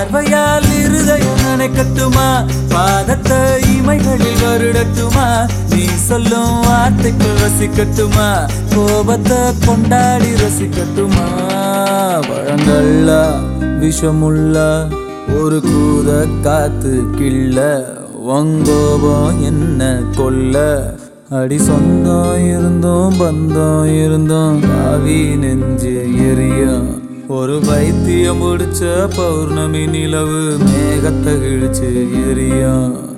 பார்வையால் இருதயம் நினைக்கட்டுமா பாதத்தை இமைகளில் வருடட்டுமா நீ சொல்லும் வார்த்தைக்குள் ரசிக்கட்டுமா கோபத்தை கொண்டாடி ரசிக்கட்டுமா பழங்கள்ல விஷமுள்ள ஒரு கூத காத்து கிள்ள வங்கோபம் என்ன கொல்ல அடி சொந்தம் இருந்தோம் பந்தம் இருந்தோம் காவி நெஞ்சு எரியும் ஒரு பைத்தியம் முடிச்ச பௌர்ணமி நிலவு மேகத்தை கிழிச்சு எரியும்